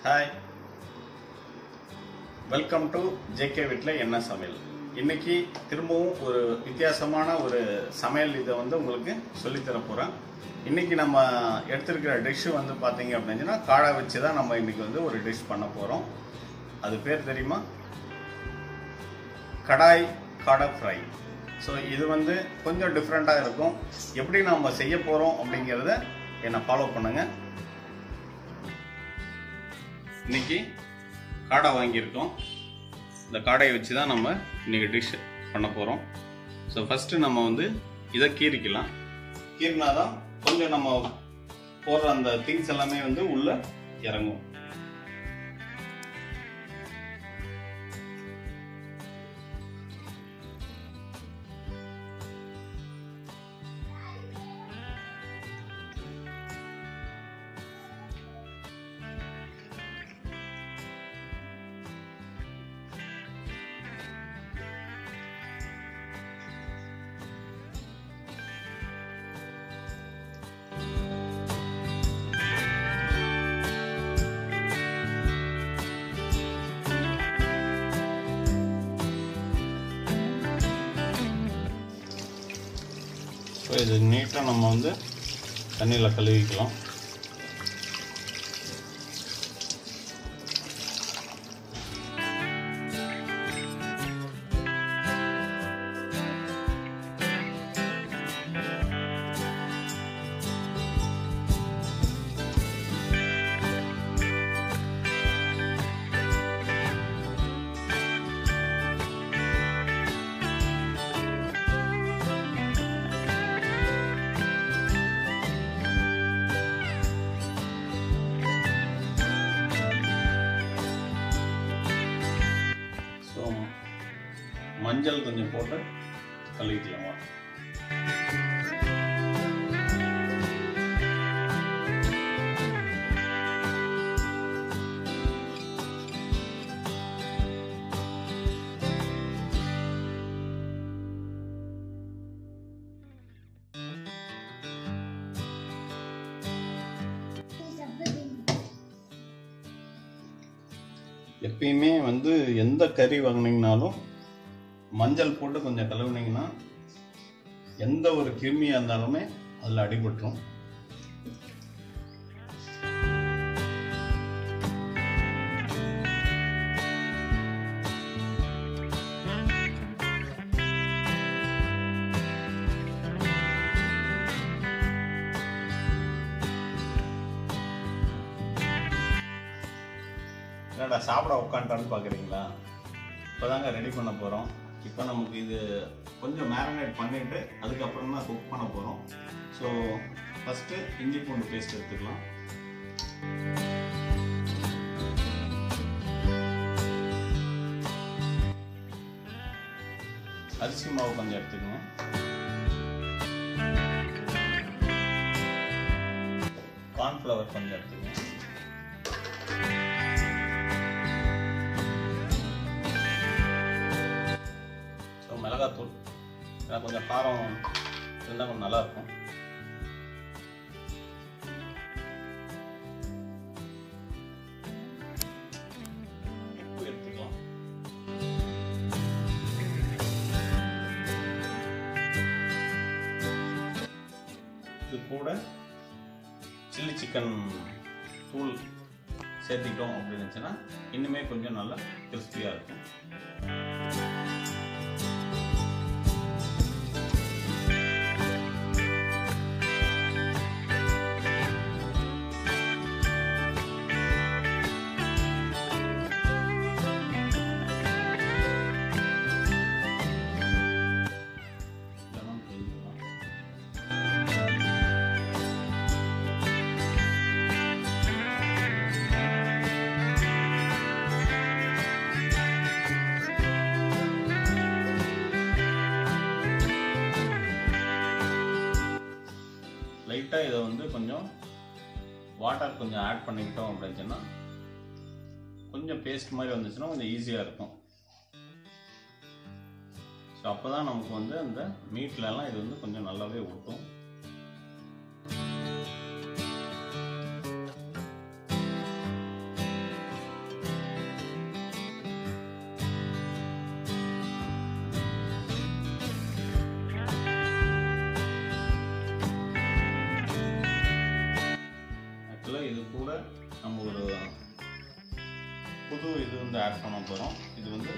hi welcome to JK வீட்டில் என்ன சமையல் இன்னைக்கு திரும்பவும் ஒரு வித்தியாசமான ஒரு சமையல் இதை வந்து உங்களுக்கு சொல்லித்தர போகிறேன் இன்னைக்கு நம்ம எடுத்திருக்கிற டிஷ்ஷு வந்து பார்த்தீங்க அப்படின்னா காடை வச்சு தான் நம்ம இன்னைக்கு வந்து ஒரு டிஷ் பண்ண போகிறோம் அது பேர் தெரியுமா கடாய் காடை ஃப்ரை ஸோ இது வந்து கொஞ்சம் டிஃப்ரெண்ட்டாக இருக்கும் எப்படி நம்ம செய்ய போகிறோம் அப்படிங்கிறத என்னை ஃபாலோ பண்ணுங்கள் இன்னைக்கு காடை வாங்கியிருக்கோம் இந்த காடையை வச்சு தான் நம்ம இன்னைக்கு டிஷ் பண்ண போகிறோம் ஸோ ஃபஸ்ட்டு நம்ம வந்து இதை கீறிக்கலாம் கீறினா தான் கொஞ்சம் நம்ம போடுற அந்த திங்ஸ் எல்லாமே வந்து உள்ளே இறங்கும் ஸோ இது நீட்டாக நம்ம வந்து தண்ணியில் கழுவிக்கலாம் ஸோ மஞ்சள் கொஞ்சம் போட்டு கழுவிக்கலாமா எப்பயுமே வந்து எந்த கறி வாங்கினீங்கனாலும் மஞ்சள் போட்டு கொஞ்சம் கழுவுனீங்கன்னா எந்த ஒரு கிருமியாக இருந்தாலுமே அதில் அடிபட்டுரும் என்னடா சாப்பிட உட்காந்துட்டான்னு பார்க்குறீங்களா இப்போதாங்க ரெடி பண்ண போகிறோம் இப்போ நமக்கு இது கொஞ்சம் மேரினேட் பண்ணிவிட்டு அதுக்கப்புறம் தான் குக் பண்ண போகிறோம் ஸோ ஃபஸ்ட்டு இஞ்சி பூண்டு பேஸ்ட் எடுத்துக்கலாம் அரிசி மாவு கொஞ்சம் எடுத்துக்கங்க கார்ன்ஃப்ளவர் கொஞ்சம் எடுத்துக்கங்க ஸோ மிளகாத்தூள் ஏன்னா கொஞ்சம் காரம் இருந்தால் கொஞ்சம் நல்லா இருக்கும் உப்பு எடுத்துக்கலாம் இது கூட சில்லி சிக்கன் தூள் சேர்த்திட்டோம் அப்படின்னு இருந்துச்சுன்னா இன்னுமே கொஞ்சம் நல்லா கிறிஸ்பியாக இருக்கும் லெமன் புரிஞ்சுக்கலாம் லைட்டாக இதை வந்து கொஞ்சம் வாட்டர் கொஞ்சம் ஆட் பண்ணிக்கிட்டோம் அப்படின்னு சொன்னா கொஞ்சம் பேஸ்ட் மாதிரி வந்துச்சுன்னா கொஞ்சம் ஈஸியாக இருக்கும் ஸோ அப்போ தான் நமக்கு வந்து அந்த மீட்லலாம் இது வந்து கொஞ்சம் நல்லாவே ஒட்டும் நம்ம ஒரு புது இது வந்து ஆட் பண்ண போகிறோம் இது வந்து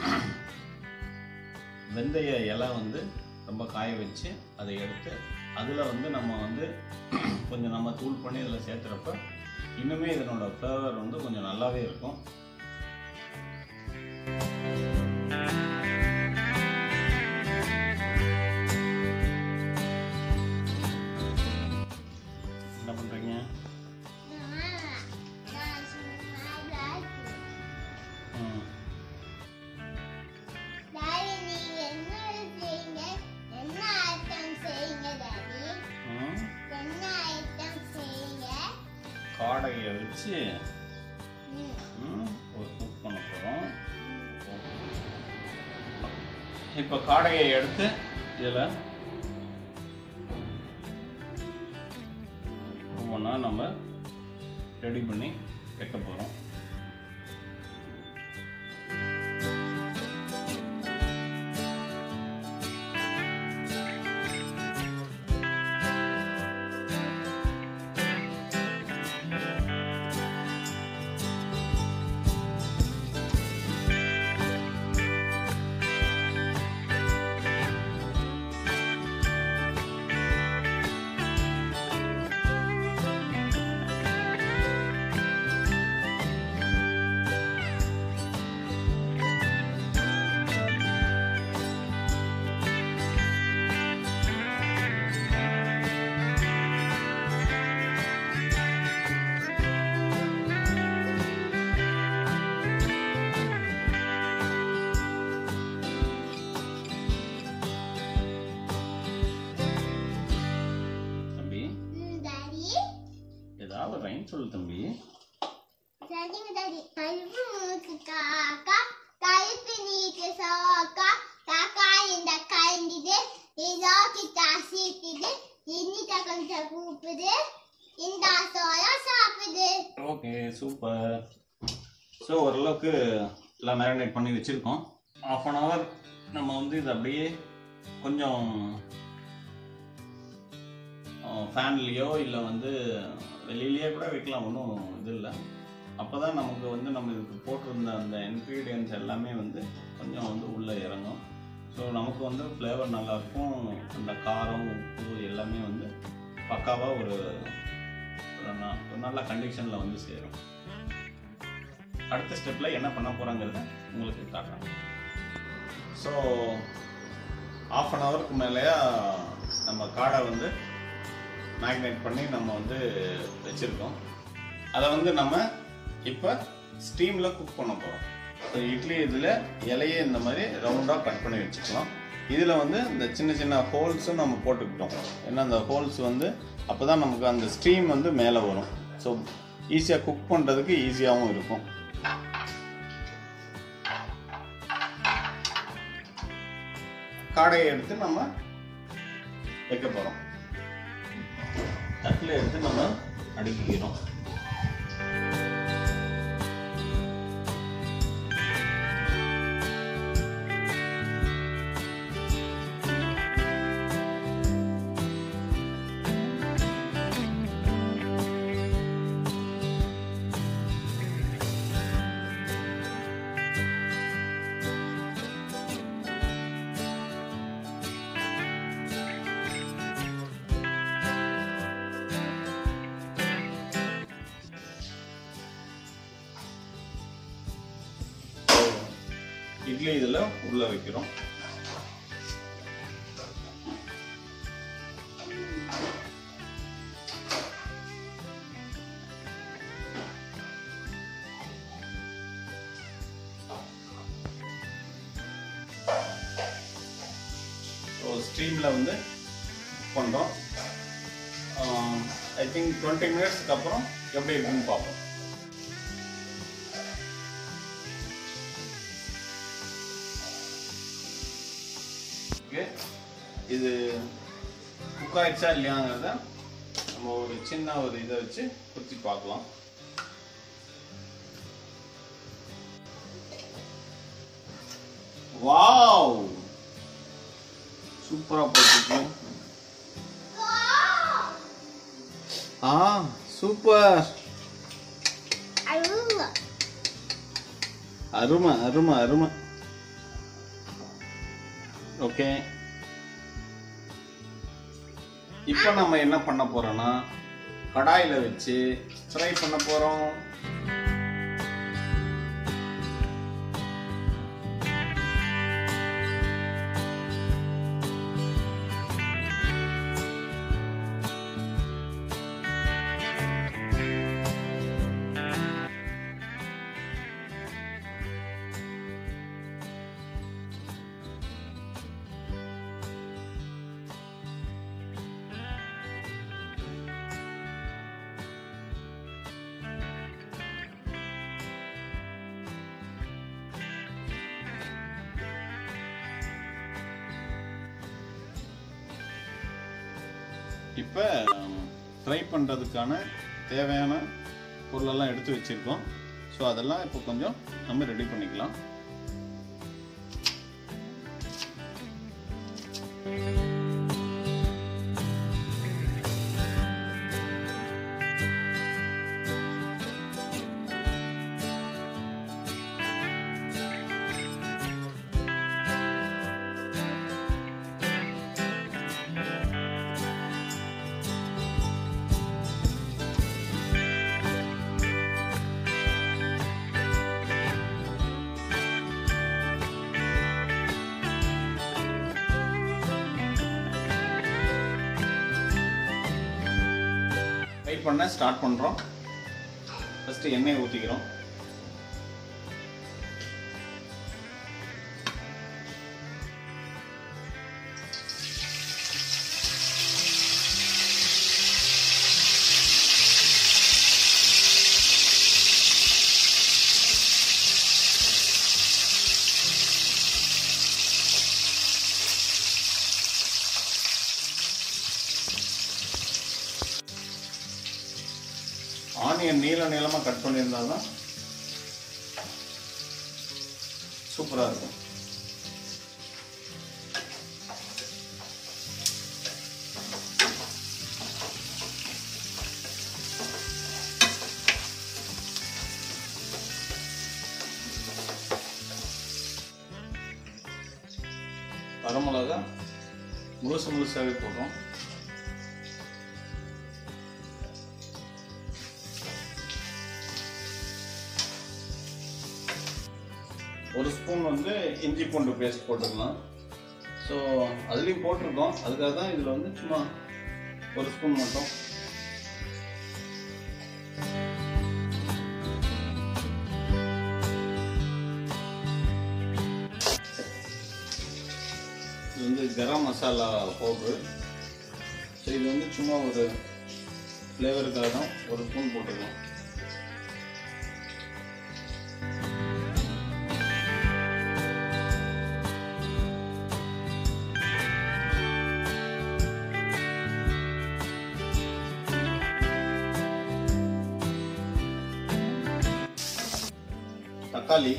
வெந்தய இலை வந்து ரொம்ப காய வச்சு அதை எடுத்து அதில் வந்து நம்ம வந்து கொஞ்சம் நம்ம தூள் பண்ணி இதில் சேர்த்துறப்ப இன்னுமே இதனோட ஃப்ளேவர் வந்து கொஞ்சம் நல்லாவே இருக்கும் என்ன பண்ணுறீங்க ம் ம் காடையை வச்சு ம், ஒரு குக் பண்ண போகிறோம் இப்போ காடையை எடுத்து இதில் ஒவ்வொன்றா நம்ம ரெடி பண்ணி வைக்க போகிறோம் தம்பி ஏதாவது ரைன் சொல்லு தம்பி கருப்பு நீக்கு சோக்கா காக்கா இந்த கலந்துது இதோக்கி தாசிக்குது இன்னிக்க கொஞ்சம் கூப்பிடு இந்த சோளம் சாப்பிடு ஓகே சூப்பர் ஸோ ஓரளவுக்கு எல்லாம் மேரினேட் பண்ணி வச்சுருக்கோம் ஆஃப் அன் ஹவர் நம்ம வந்து இது அப்படியே கொஞ்சம் ஃபேன்லேயோ இல்லை வந்து வெளியிலேயே கூட வைக்கலாம் ஒன்றும் இது இல்லை அப்போ தான் நமக்கு வந்து நம்ம இதுக்கு போட்டிருந்த அந்த இன்க்ரீடியன்ஸ் எல்லாமே வந்து கொஞ்சம் வந்து உள்ளே இறங்கும் ஸோ நமக்கு வந்து ஃப்ளேவர் நல்லாயிருக்கும் அந்த காரம் உப்பு எல்லாமே வந்து பக்காவாக ஒரு ஒரு ந- ஒரு நல்ல கண்டிஷனில் வந்து சேரும் அடுத்த ஸ்டெப்பில் என்ன பண்ண போகிறாங்கிறத உங்களுக்கு காட்டுறேன் ஸோ ஆஃப் அன் ஹவருக்கு மேலேயா நம்ம காடை வந்து மேக்னேட் பண்ணி நம்ம வந்து வச்சுருக்கோம் அதை வந்து நம்ம இப்போ ஸ்டீமில் குக் பண்ண போகிறோம் ஸோ இட்லி இதில் இலையே இந்த மாதிரி ரவுண்டாக கட் பண்ணி வச்சுக்கலாம் இதில் வந்து இந்த சின்ன சின்ன ஹோல்ஸும் நம்ம போட்டுக்கிட்டோம் ஏன்னா அந்த ஹோல்ஸ் வந்து அப்போ தான் நமக்கு அந்த ஸ்டீம் வந்து மேலே வரும் ஸோ ஈஸியாக குக் பண்ணுறதுக்கு ஈஸியாகவும் இருக்கும் காடையை எடுத்து நம்ம வைக்க போகிறோம் தட்டில் எடுத்து நம்ம அடுக்கிக்கிறோம் இட்லி இதில் உள்ள வைக்கிறோம் ஸோ ஸ்டீமில் வந்து பண்ணுறோம் ஐ திங்க் டுவெண்ட்டி மினிட்ஸ்க்கு அப்புறம் எப்படி இருக்குன்னு பார்ப்போம் ஓகே இது குக் ஆயிடுச்சா இல்லையாங்கிறத நம்ம ஒரு சின்ன ஒரு இதை வச்சு குத்தி பார்க்கலாம் வாவ் சூப்பரா போயிருக்கு ஆ சூப்பர் அருமை அருமை அருமை ஓகே இப்போ நம்ம என்ன பண்ண போறோம்னா கடாயில வச்சு ஃப்ரை பண்ண போறோம் இப்போ ஃப்ரை பண்ணுறதுக்கான தேவையான பொருளெல்லாம் எடுத்து வச்சுருக்கோம் ஸோ அதெல்லாம் இப்போ கொஞ்சம் நம்ம ரெடி பண்ணிக்கலாம் ஃப்ரை பண்ண ஸ்டார்ட் பண்ணுறோம் ஃபஸ்ட்டு எண்ணெய் ஊற்றிக்கிறோம் ஆனியன் நீள நீளமாக கட் பண்ணியிருந்தால் தான் சூப்பராக இருக்கும் வரமிளகா முழுசு முழுசாகவே போடுறோம் ஒரு ஸ்பூன் வந்து இஞ்சி பூண்டு பேஸ்ட் போட்டுக்கலாம் ஸோ அதுலேயும் போட்டிருக்கோம் அதுக்காக தான் இதில் வந்து சும்மா ஒரு ஸ்பூன் மட்டும் இது வந்து கரம் மசாலா பவுட்ரு ஸோ இது வந்து சும்மா ஒரு ஃப்ளேவருக்காக தான் ஒரு ஸ்பூன் போட்டுக்கலாம் தக்காளி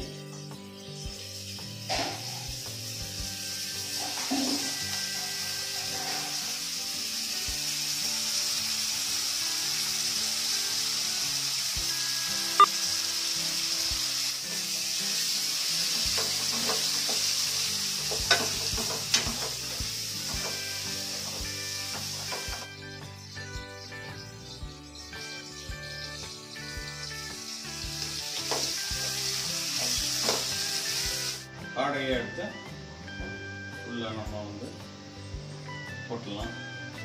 காடையை எடுத்து உள்ள நம்ம வந்து போட்டுடலாம்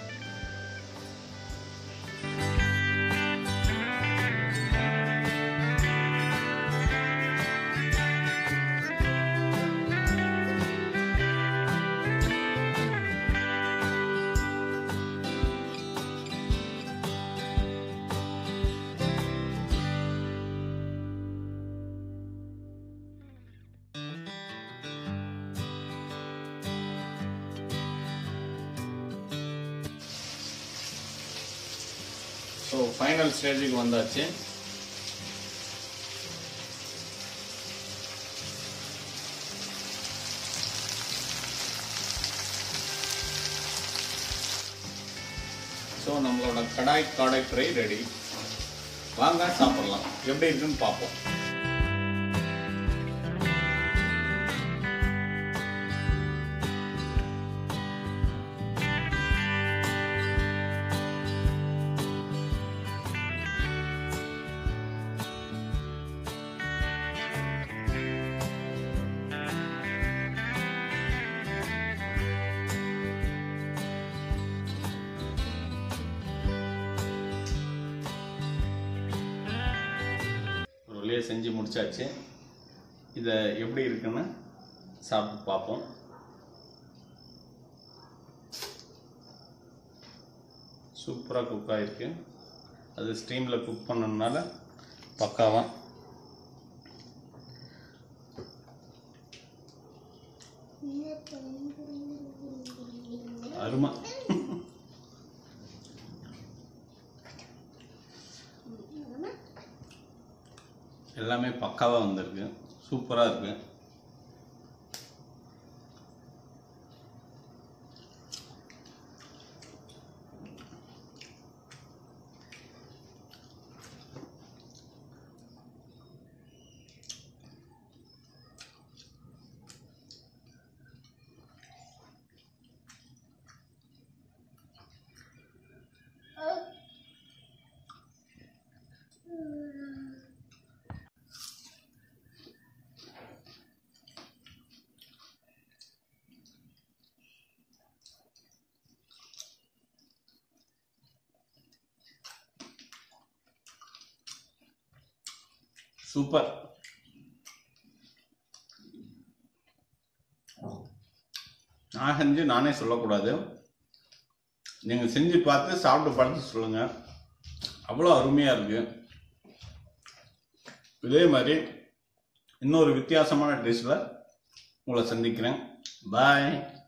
ஸோ ஃபைனல் ஸ்டேஜுக்கு வந்தாச்சு ஸோ நம்மளோட கடாய் காடை ஃப்ரை ரெடி வாங்க சாப்பிடலாம் எப்படி இருக்குன்னு பார்ப்போம் வழியாக செஞ்சு முடிச்சாச்சு இதை எப்படி இருக்குன்னு சாப்பிட்டு பார்ப்போம் சூப்பராக குக் ஆகிருக்கு அது ஸ்டீமில் குக் பண்ணணுனால பக்காவா அருமை எல்லாமே பக்காவாக வந்திருக்கு சூப்பராக இருக்கு சூப்பர் நான் செஞ்சு நானே சொல்லக்கூடாது நீங்கள் செஞ்சு பார்த்து சாப்பிட்டு பார்த்து சொல்லுங்கள் அவ்வளோ அருமையாக இருக்கு இதே மாதிரி இன்னொரு வித்தியாசமான டிஷ்ஷில் உங்களை சந்திக்கிறேன் பாய்